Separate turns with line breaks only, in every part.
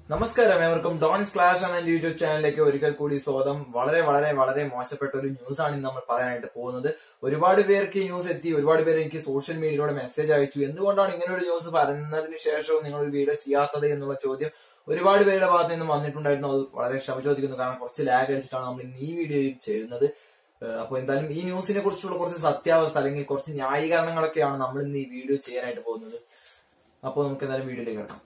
നമസ്കാരം ഏവർക്കും dawns clash എന്ന എന്റെ യൂട്യൂബ് ചാനലിലേക്ക് ഒരിക്കൽ കൂടി സ്വാഗതം വളരെ വളരെ വളരെ മോശപ്പെട്ട ഒരു ന്യൂസ് ആണ് ഇന്ന് നമ്മൾ പറയാനായിട്ട് പോകുന്നത് ഒരുപാട് പേർക്ക് ഈ ന്യൂസ് എത്തി ഒരുപാട് പേര് എനിക്ക് സോഷ്യൽ മീഡിയയിലൂടെ മെസ്സേജ് അയച്ചു എന്തുകൊണ്ടാണ് ഇങ്ങനെ ഒരു ന്യൂസ് പറയുന്നതിന് ശേഷവും നിങ്ങൾ ഒരു വീഡിയോ ചെയ്യാത്തത് എന്നുള്ള ചോദ്യം ഒരുപാട് പേരുടെ ഭാഗത്ത് നിന്നും വന്നിട്ടുണ്ടായിരുന്നു അത് വളരെ ക്ഷമ ചോദിക്കുന്നു കാരണം കുറച്ച് ലാഗ് അടിച്ചിട്ടാണ് നമ്മൾ ഇന്ന് ഈ വീഡിയോ ചെയ്യുന്നത് ഏഹ് അപ്പൊ എന്തായാലും ഈ ന്യൂസിനെ കുറിച്ചുള്ള കുറച്ച് സത്യാവസ്ഥ അല്ലെങ്കിൽ കുറച്ച് ന്യായീകരണങ്ങളൊക്കെയാണ് നമ്മൾ ഇന്ന് ഈ വീഡിയോ ചെയ്യാനായിട്ട് പോകുന്നത് അപ്പോൾ നമുക്ക് എന്തായാലും വീഡിയോയിലേക്ക് കിടക്കാം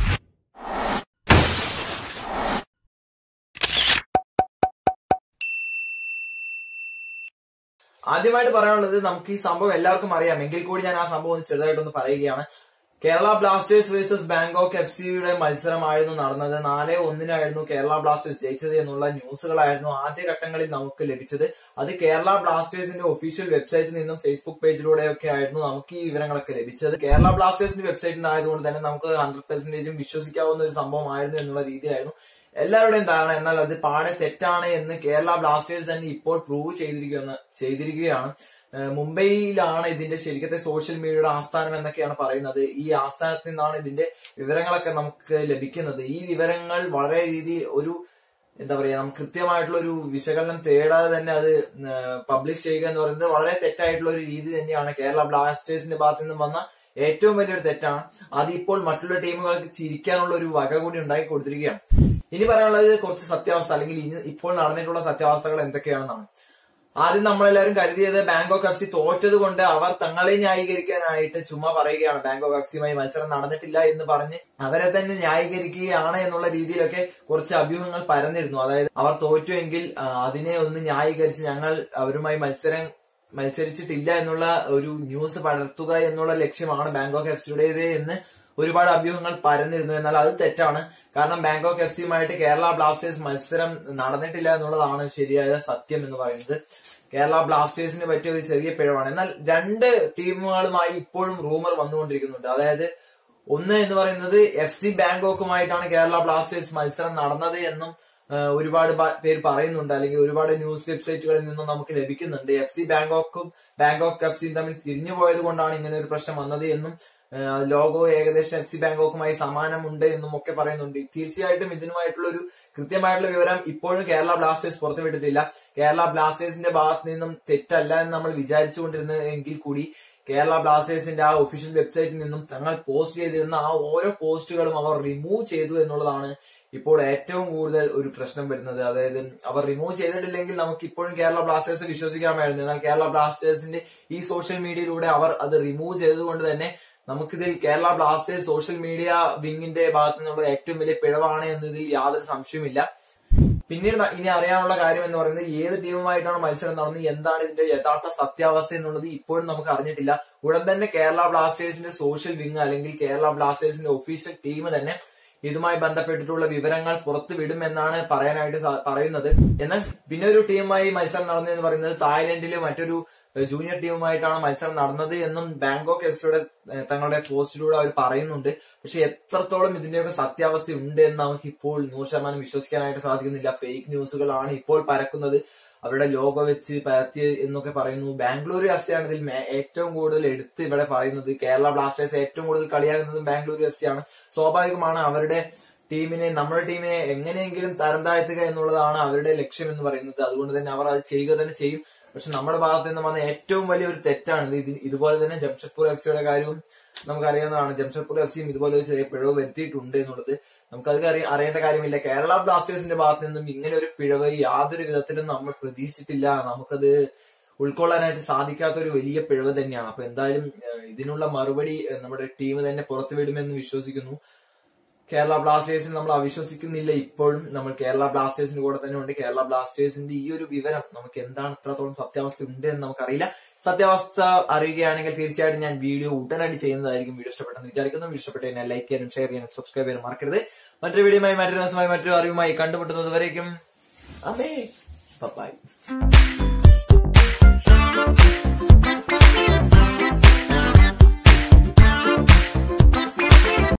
ആദ്യമായിട്ട് പറയാനുള്ളത് നമുക്ക് ഈ സംഭവം എല്ലാവർക്കും അറിയാം എങ്കിൽ കൂടി ഞാൻ ആ സംഭവം ഒന്ന് ചെറുതായിട്ടൊന്ന് പറയുകയാണ് Kerala Blasters versus Bangkok F സിയുടെ മത്സരമായിരുന്നു നടന്നത് നാല് ഒന്നിനായിരുന്നു കേരള ബ്ലാസ്റ്റേഴ്സ് ജയിച്ചത് എന്നുള്ള ന്യൂസുകളായിരുന്നു ആദ്യഘട്ടങ്ങളിൽ നമുക്ക് ലഭിച്ചത് അത് കേരള ബ്ലാസ്റ്റേഴ്സിന്റെ ഒഫീഷ്യൽ വെബ്സൈറ്റിൽ നിന്നും ഫേസ്ബുക്ക് പേജിലൂടെയൊക്കെ ആയിരുന്നു നമുക്ക് ഈ വിവരങ്ങളൊക്കെ ലഭിച്ചത് കേരള ബ്ലാസ്റ്റേഴ്സിന്റെ വെബ്സൈറ്റിൽ ആയതുകൊണ്ട് തന്നെ നമുക്ക് ഹൺഡ്രഡ് പെർസെന്റേജും വിശ്വസിക്കാവുന്ന ഒരു സംഭവമായിരുന്നു എന്നുള്ള രീതിയായിരുന്നു എല്ലാവരുടെയും ധാരണ എന്നാൽ അത് പാടെ തെറ്റാണ് എന്ന് കേരള ബ്ലാസ്റ്റേഴ്സ് തന്നെ ഇപ്പോൾ പ്രൂവ് ചെയ്തിരിക്കുന്ന ചെയ്തിരിക്കുകയാണ് ഏഹ് മുംബൈയിലാണ് ഇതിന്റെ ശരിക്കത്തെ സോഷ്യൽ മീഡിയയുടെ ആസ്ഥാനം എന്നൊക്കെയാണ് പറയുന്നത് ഈ ആസ്ഥാനത്ത് നിന്നാണ് ഇതിന്റെ വിവരങ്ങളൊക്കെ നമുക്ക് ലഭിക്കുന്നത് ഈ വിവരങ്ങൾ വളരെ രീതി ഒരു എന്താ പറയാ നമുക്ക് കൃത്യമായിട്ടുള്ള ഒരു വിശകലനം തേടാതെ തന്നെ അത് പബ്ലിഷ് ചെയ്യുക എന്ന് പറയുന്നത് വളരെ തെറ്റായിട്ടുള്ള ഒരു രീതി തന്നെയാണ് കേരള ബ്ലാസ്റ്റേഴ്സിന്റെ ഭാഗത്തു നിന്നും വന്ന ഏറ്റവും വലിയൊരു തെറ്റാണ് അത് ഇപ്പോൾ മറ്റുള്ള ടീമുകൾക്ക് ചിരിക്കാനുള്ള ഒരു വക കൂടി ഉണ്ടാക്കി കൊടുത്തിരിക്കുകയാണ് ഇനി പറയാനുള്ളത് കുറച്ച് സത്യാവസ്ഥ അല്ലെങ്കിൽ ഇനി ഇപ്പോൾ നടന്നിട്ടുള്ള സത്യാവസ്ഥകൾ എന്തൊക്കെയാണെന്നാണ് ആദ്യം നമ്മളെല്ലാവരും കരുതിയത് ബാങ്കോക്ക് എഫ് സി തോറ്റത് കൊണ്ട് അവർ തങ്ങളെ ന്യായീകരിക്കാനായിട്ട് ചുമ്മാ പറയുകയാണ് ബാങ്കോക്ക് എഫ് സിയുമായി മത്സരം നടന്നിട്ടില്ല എന്ന് പറഞ്ഞ് അവരെ തന്നെ ന്യായീകരിക്കുകയാണ് എന്നുള്ള രീതിയിലൊക്കെ കുറച്ച് അഭ്യൂഹങ്ങൾ പരന്നിരുന്നു അതായത് അവർ തോറ്റുവെങ്കിൽ ആ, അതിനെ ഒന്ന് ന്യായീകരിച്ച് ഞങ്ങൾ അവരുമായി മത്സരം മത്സരിച്ചിട്ടില്ല എന്നുള്ള ഒരു ന്യൂസ് പടർത്തുക എന്നുള്ള ലക്ഷ്യമാണ് ബാങ്കോക്ക് എഫ് സിയുടേത് എന്ന് ഒരുപാട് അഭ്യൂഹങ്ങൾ പരന്നിരുന്നു എന്നാൽ അത് തെറ്റാണ് കാരണം ബാങ്കോക്ക് എഫ് സിയുമായിട്ട് കേരള ബ്ലാസ്റ്റേഴ്സ് മത്സരം നടന്നിട്ടില്ല എന്നുള്ളതാണ് ശരിയായ സത്യം എന്ന് പറയുന്നത് കേരള ബ്ലാസ്റ്റേഴ്സിന് പറ്റിയ ഒരു ചെറിയ പിഴവാണ് എന്നാൽ രണ്ട് ടീമുകളുമായി ഇപ്പോഴും റൂമർ വന്നുകൊണ്ടിരിക്കുന്നുണ്ട് അതായത് ഒന്ന് എന്ന് പറയുന്നത് എഫ് സി ബാങ്കോക്കുമായിട്ടാണ് കേരള ബ്ലാസ്റ്റേഴ്സ് മത്സരം നടന്നത് എന്നും ഏഹ് ഒരുപാട് പ- പേര് പറയുന്നുണ്ട് അല്ലെങ്കിൽ ഒരുപാട് ന്യൂസ് വെബ്സൈറ്റുകളിൽ നിന്നും നമുക്ക് ലഭിക്കുന്നുണ്ട് എഫ് സി ബാങ്കോക്കും ബാങ്കോക്ക് എഫ് സിയും തമ്മിൽ തിരിഞ്ഞു പോയത് കൊണ്ടാണ് ഇങ്ങനെ ഒരു പ്രശ്നം വന്നത് എന്നും ഏഹ് ലോഗോ ഏകദേശം എഫ് സി ബാങ്കോക്കുമായി സമാനമുണ്ട് എന്നും ഒക്കെ പറയുന്നുണ്ട് തീർച്ചയായിട്ടും ഇതിനുമായിട്ടുള്ള ഒരു കൃത്യമായിട്ടുള്ള വിവരം ഇപ്പോഴും കേരള ബ്ലാസ്റ്റേഴ്സ് പുറത്തുവിട്ടിട്ടില്ല കേരള ബ്ലാസ്റ്റേഴ്സിന്റെ ഭാഗത്ത് നിന്നും തെറ്റല്ല എന്ന് നമ്മൾ വിചാരിച്ചുകൊണ്ടിരുന്നെങ്കിൽ കൂടി കേരള ബ്ലാസ്റ്റേഴ്സിന്റെ ആ ഒഫീഷ്യൽ വെബ്സൈറ്റിൽ നിന്നും തങ്ങൾ പോസ്റ്റ് ചെയ്തിരുന്ന ആ ഓരോ പോസ്റ്റുകളും അവർ റിമൂവ് ചെയ്തു എന്നുള്ളതാണ് ഇപ്പോൾ ഏറ്റവും കൂടുതൽ ഒരു പ്രശ്നം വരുന്നത് അതായത് അവർ റിമൂവ് ചെയ്തിട്ടില്ലെങ്കിൽ നമുക്ക് ഇപ്പോഴും കേരള ബ്ലാസ്റ്റേഴ്സ് വിശ്വസിക്കാമായിരുന്നു എന്നാൽ കേരള ബ്ലാസ്റ്റേഴ്സിന്റെ ഈ സോഷ്യൽ മീഡിയയിലൂടെ അവർ അത് റിമൂവ് ചെയ്തതുകൊണ്ട് തന്നെ നമുക്കിതിൽ കേരള ബ്ലാസ്റ്റേഴ്സ് സോഷ്യൽ മീഡിയ വിങ്ങിന്റെ ഭാഗത്തു നിന്നുള്ള ഏറ്റവും വലിയ പിഴവാണ് എന്നതിൽ യാതൊരു സംശയവുമില്ല പിന്നീട് ന- ഇനി അറിയാനുള്ള കാര്യം എന്ന് പറയുന്നത് ഏത് ടീമുമായിട്ടാണ് മത്സരം നടന്നത് എന്താണ് ഇതിന്റെ യഥാർത്ഥ സത്യാവസ്ഥ എന്നുള്ളത് ഇപ്പോഴും നമുക്ക് അറിഞ്ഞിട്ടില്ല ഉടൻ തന്നെ കേരള ബ്ലാസ്റ്റേഴ്സിന്റെ സോഷ്യൽ വിങ് അല്ലെങ്കിൽ കേരള ബ്ലാസ്റ്റേഴ്സിന്റെ ഒഫീഷ്യൽ ടീം തന്നെ ഇതുമായി ബന്ധപ്പെട്ടിട്ടുള്ള വിവരങ്ങൾ പുറത്തു വിടുമെന്നാണ് പറയാനായിട്ട് സാ- പറയുന്നത് എന്നാൽ പിന്നെ ഒരു ടീമുമായി മത്സരം നടന്നതെന്ന് പറയുന്നത് തായ്ലൻഡിലെ മറ്റൊരു ഏഹ്, ജൂനിയർ ടീമുമായിട്ടാണ് മത്സരം നടന്നത് എന്നും ബാങ്കോക്ക് എഫ് സിയുടെ ഏഹ്, തങ്ങളുടെ പോസ്റ്റിലൂടെ അവർ പറയുന്നുണ്ട് പക്ഷെ എത്രത്തോളം ഇതിന്റെയൊക്കെ സത്യാവസ്ഥ ഉണ്ട് എന്ന് നമുക്ക് ഇപ്പോൾ നൂറ് ശതമാനം വിശ്വസിക്കാനായിട്ട് സാധിക്കുന്നില്ല ഫേക്ക് ന്യൂസുകളാണ് ഇപ്പോൾ പരക്കുന്നത് അവരുടെ ലോഗോ വെച്ച് പരത്തി എന്നൊക്കെ പറയുന്നു ബാംഗ്ലൂരു എഫ് സിയാണ് ഇതിൽ മേ- ഏറ്റവും കൂടുതൽ എടുത്ത് ഇവിടെ പറയുന്നത് കേരള ബ്ലാസ്റ്റേഴ്സ് ഏറ്റവും കൂടുതൽ കളിയാകുന്നതും ബാംഗ്ലൂരു എഫ് സിയാണ് സ്വാഭാവികമാണ് അവരുടെ ടീമിനെ നമ്മുടെ ടീമിനെ എങ്ങനെയെങ്കിലും തരം താഴ്ത്തുക എന്നുള്ളതാണ് അവരുടെ ലക്ഷ്യം എന്ന് പറയുന്നത് അതുകൊണ്ട് തന്നെ അവർ അത് ചെയ്യുക തന്നെ ചെയ്യും പക്ഷെ നമ്മുടെ ഭാഗത്ത് നിന്ന് വന്ന ഏറ്റവും വലിയൊരു തെറ്റാണ് ഇത് ഇതുപോലെ തന്നെ ജംഷഡ്പൂർ എഫ് സിയുടെ കാര്യവും നമുക്കറിയാവുന്നതാണ് ജംഷഡ്പൂർ എഫ് സിയും ഇതുപോലെ ഒരു ചെറിയ പിഴവ് വരുത്തിയിട്ടുണ്ട് എന്നുള്ളത് നമുക്കത് അറിയ- അറിയേണ്ട കാര്യമില്ല കേരള ബ്ലാസ്റ്റേഴ്സിന്റെ ഭാഗത്ത് നിന്നും ഇങ്ങനെ ഒരു പിഴവ് യാതൊരു വിധത്തിലും നമ്മൾ പ്രതീക്ഷിച്ചിട്ടില്ല നമുക്കത് ഉൾക്കൊള്ളാനായിട്ട് സാധിക്കാത്ത ഒരു വലിയ പിഴവ് തന്നെയാണ് അപ്പൊ എന്തായാലും ഏഹ്, ഇതിനുള്ള മറുപടി ഏഹ്, നമ്മുടെ ടീം തന്നെ പുറത്തുവിടുമെന്ന് വിശ്വസിക്കുന്നു കേരള ബ്ലാസ്റ്റേഴ്സിന് നമ്മൾ അവിശ്വസിക്കുന്നില്ല ഇപ്പോഴും നമ്മൾ കേരള ബ്ലാസ്റ്റേഴ്സിന്റെ കൂടെ തന്നെ ഉണ്ട് കേരള ബ്ലാസ്റ്റേഴ്സിന്റെ ഈ ഒരു വിവരം നമുക്ക് എന്താണ് എത്രത്തോളം സത്യാവസ്ഥ ഉണ്ട് എന്ന് നമുക്കറിയില്ല സത്യാവസ്ഥ അറിയുകയാണെങ്കിൽ തീർച്ചയായിട്ടും ഞാൻ വീഡിയോ ഉടനടി ചെയ്യുന്നതായിരിക്കും വീഡിയോ ഇഷ്ടപ്പെട്ടെന്ന് വിചാരിക്കുന്നു വീഡിയോ ഇഷ്ടപ്പെട്ട് കഴിഞ്ഞാൽ ലൈക്ക് ചെയ്യാനും ഷെയർ ചെയ്യാനും സബ്സ്ക്രൈബ് ചെയ്യാനും മറക്കരുത് മറ്റൊരു വീഡിയോയുമായി മറ്റൊരു ദിവസമായി മറ്റൊരു അറിവുമായി കണ്ടുമുട്ടുന്നത് വരേക്കും അമ്മേ ബൈ